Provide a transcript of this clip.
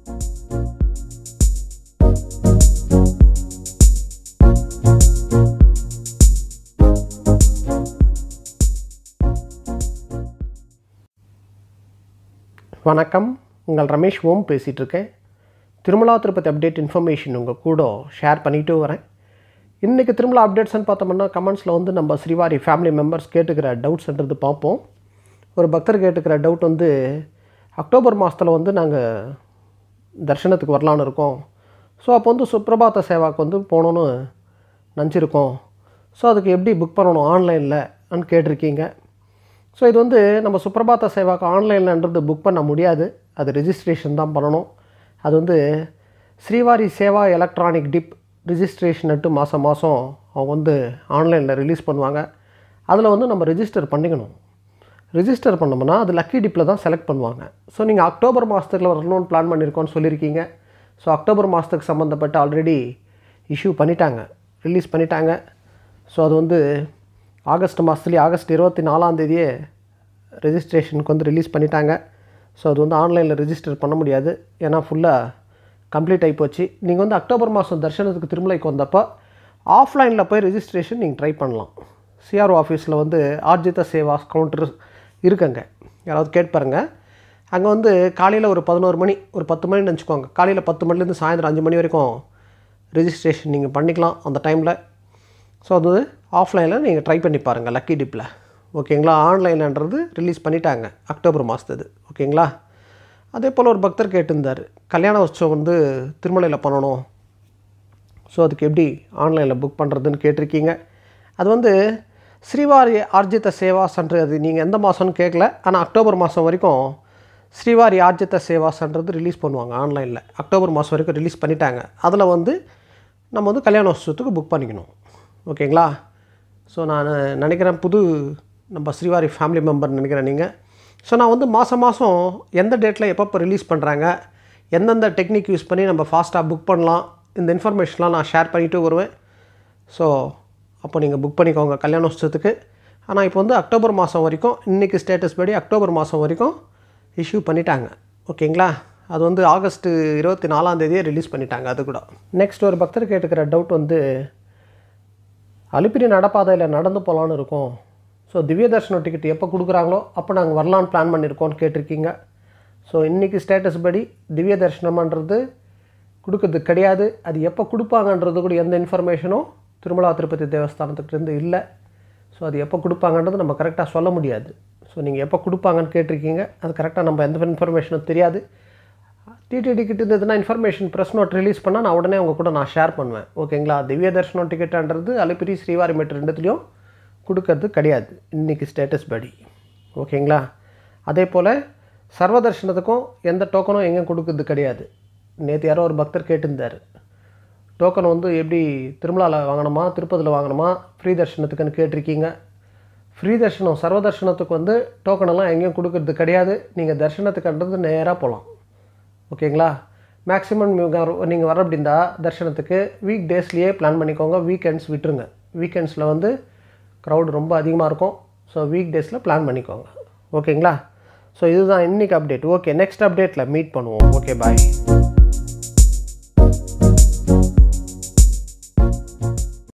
வணக்கம் உங்கள் ரமேஷ் ஓம் பேசிகிட்டு இருக்கேன் திருமலா திருப்பதி அப்டேட் இன்ஃபர்மேஷன் உங்கள் கூட ஷேர் பண்ணிட்டு வரேன் இன்றைக்கி திருமலா அப்டேட்ஸ்னு பார்த்தோம்னா கமெண்ட்ஸில் வந்து நம்ம ஸ்ரீவாரி ஃபேமிலி மெம்பர்ஸ் கேட்டுக்கிற டவுட்ஸ்ன்றது பார்ப்போம் ஒரு பக்தர் கேட்டுக்கிற டவுட் வந்து அக்டோபர் மாதத்தில் வந்து நாங்கள் தர்ஷனத்துக்கு வரலான்னு இருக்கோம் ஸோ அப்போ வந்து சுப்ரபாத சேவாக்கு வந்து போகணுன்னு நினச்சிருக்கோம் ஸோ அதுக்கு எப்படி புக் பண்ணணும் ஆன்லைனில் கேட்டிருக்கீங்க ஸோ இது வந்து நம்ம சுப்ரபாத சேவாக்கு ஆன்லைன்லன்றது புக் பண்ண முடியாது அது ரெஜிஸ்ட்ரேஷன் தான் பண்ணணும் அது வந்து ஸ்ரீவாரி சேவா எலக்ட்ரானிக் டிப் ரிஜிஸ்ட்ரேஷன்ட்டு மாதம் மாதம் அவங்க வந்து ஆன்லைனில் ரிலீஸ் பண்ணுவாங்க அதில் வந்து நம்ம ரெஜிஸ்டர் பண்ணிக்கணும் ரிஜிஸ்டர் பண்ணோம்னா அது லக்கி டிப்பில் தான் செலக்ட் பண்ணுவாங்க ஸோ நீங்கள் அக்டோபர் மாதத்துக்குள்ள வரணும்னு பிளான் பண்ணியிருக்கோன்னு சொல்லியிருக்கீங்க ஸோ அக்டோபர் மாதத்துக்கு சம்மந்தப்பட்ட ஆல்ரெடி இஷ்யூ பண்ணிட்டாங்க ரிலீஸ் பண்ணிட்டாங்க ஸோ அது வந்து ஆகஸ்ட் மாதத்துலேயே ஆகஸ்ட் இருபத்தி நாலாந்தேதியே ரெஜிஸ்ட்ரேஷனுக்கு வந்து ரிலீஸ் பண்ணிட்டாங்க ஸோ அது வந்து ஆன்லைனில் ரெஜிஸ்டர் பண்ண முடியாது ஏன்னா ஃபுல்லாக கம்ப்ளீட் ஆகி போச்சு நீங்கள் வந்து அக்டோபர் மாதம் தர்ஷனத்துக்கு திருமலைக்கு வந்தப்போ ஆஃப்லைனில் போய் ரெஜிஸ்ட்ரேஷன் நீங்கள் ட்ரை பண்ணலாம் சிஆர்ஓ ஆஃபீஸில் வந்து ஆர்ஜித சேவாஸ் கவுண்டர் இருக்குங்க யாராவது கேட்டு பாருங்க அங்கே வந்து காலையில் ஒரு பதினோரு மணி ஒரு பத்து மணின்னு வச்சுக்கோங்க காலையில் பத்து மணிலேருந்து சாயந்தரம் அஞ்சு மணி வரைக்கும் ரெஜிஸ்ட்ரேஷன் நீங்கள் பண்ணிக்கலாம் அந்த டைமில் ஸோ அது ஆஃப்லைனில் நீங்கள் ட்ரை பண்ணி பாருங்கள் லக்கி டிப்பில் ஓகேங்களா ஆன்லைன்ன்றது ரிலீஸ் பண்ணிட்டாங்க அக்டோபர் மாதத்துது ஓகேங்களா அதே போல் ஒரு பக்தர் கேட்டிருந்தார் கல்யாண உற்சவம் வந்து திருமலையில் பண்ணணும் ஸோ அதுக்கு எப்படி ஆன்லைனில் புக் பண்ணுறதுன்னு கேட்டிருக்கீங்க அது வந்து ஸ்ரீவாரி ஆர்ஜித சேவா சென்டர் அது நீங்கள் எந்த மாதம்னு கேட்கல ஆனால் அக்டோபர் மாதம் வரைக்கும் ஸ்ரீவாரி ஆர்ஜித சேவா சென்றது ரிலீஸ் பண்ணுவாங்க ஆன்லைனில் அக்டோபர் மாதம் வரைக்கும் ரிலீஸ் பண்ணிட்டாங்க அதில் வந்து நம்ம வந்து கல்யாண உற்சவத்துக்கு புக் பண்ணிக்கணும் ஓகேங்களா ஸோ நான் நினைக்கிறேன் புது நம்ம ஸ்ரீவாரி ஃபேமிலி மெம்பர் நினைக்கிறேன் நீங்கள் ஸோ நான் வந்து மாதம் மாதம் எந்த டேட்டில் எப்பப்போ ரிலீஸ் பண்ணுறாங்க எந்தெந்த டெக்னிக் யூஸ் பண்ணி நம்ம ஃபாஸ்ட்டாக புக் பண்ணலாம் இந்த இன்ஃபர்மேஷன்லாம் நான் ஷேர் பண்ணிட்டு வருவேன் ஸோ அப்போ நீங்கள் புக் பண்ணிக்கோங்க கல்யாண உற்சவத்துக்கு ஆனால் இப்போ வந்து அக்டோபர் மாதம் வரைக்கும் இன்றைக்கி ஸ்டேட்டஸ் படி அக்டோபர் மாதம் வரைக்கும் இஷ்யூ பண்ணிட்டாங்க ஓகேங்களா அது வந்து ஆகஸ்ட்டு இருபத்தி நாலாந்தேதியே ரிலீஸ் பண்ணிட்டாங்க அது கூட நெக்ஸ்ட் ஒரு பக்தர் கேட்டுக்கிற டவுட் வந்து அலிப்பிரி நடப்பாதையில் நடந்து போகலான்னு இருக்கோம் ஸோ திவ்ய தர்ஷனம் டிக்கெட் எப்போ கொடுக்குறாங்களோ அப்போ நாங்கள் வரலான்னு பிளான் பண்ணியிருக்கோம்னு கேட்டிருக்கீங்க ஸோ இன்றைக்கி ஸ்டேட்டஸ் படி திவ்ய தர்ஷனம்ன்றது கொடுக்கறது கிடையாது அது எப்போ கொடுப்பாங்கன்றது கூட எந்த இன்ஃபர்மேஷனும் திருமலா திருப்பதி தேவஸ்தானத்துக்கிட்டேருந்து இல்லை ஸோ அது எப்போ கொடுப்பாங்கன்றது நம்ம கரெக்டாக சொல்ல முடியாது ஸோ நீங்கள் எப்போ கொடுப்பாங்கன்னு கேட்டிருக்கீங்க அது கரெக்டாக நம்ம எந்த இன்ஃபர்மேஷனும் தெரியாது டிடிடி கிட்ட இருந்ததுன்னா இன்ஃபர்மேஷன் ப்ரெஸ் நோட் ரிலீஸ் பண்ணால் நான் உடனே உங்கள் கூட நான் ஷேர் பண்ணுவேன் ஓகேங்களா திவ்ய தர்ஷனம் டிக்கெட்டுன்றது அலிப்பிரி ஸ்ரீவாரி மெட் ரெண்டுத்துலேயும் கொடுக்கறது கிடையாது இன்றைக்கி ஸ்டேட்டஸ் படி ஓகேங்களா அதே போல் சர்வ தர்ஷனத்துக்கும் எந்த டோக்கனும் எங்கேயும் கொடுக்கறது கிடையாது நேற்று யாரோ ஒரு பக்தர் கேட்டிருந்தார் டோக்கன் வந்து எப்படி திருமலாவில் வாங்கணுமா திருப்பதியில் வாங்கணுமா ஃப்ரீ தர்ஷனத்துக்குன்னு கேட்டிருக்கீங்க ஃப்ரீ தர்ஷனம் சர்வ தர்ஷனத்துக்கு வந்து டோக்கனெல்லாம் எங்கேயும் கொடுக்கறது கிடையாது நீங்கள் தர்ஷனத்துக்குன்றது நேராக போகலாம் ஓகேங்களா மேக்ஸிமம் நீங்கள் வர அப்படின்னா தர்ஷனத்துக்கு வீக் டேஸ்லேயே பிளான் பண்ணிக்கோங்க வீக்கெண்ட்ஸ் விட்டுருங்க வீக்கெண்ட்ஸில் வந்து க்ரௌட் ரொம்ப அதிகமாக இருக்கும் ஸோ வீக் டேஸில் பிளான் பண்ணிக்கோங்க ஓகேங்களா ஸோ இதுதான் இன்றைக்கி அப்டேட் ஓகே நெக்ஸ்ட் அப்டேட்டில் மீட் பண்ணுவோம் ஓகே பாய்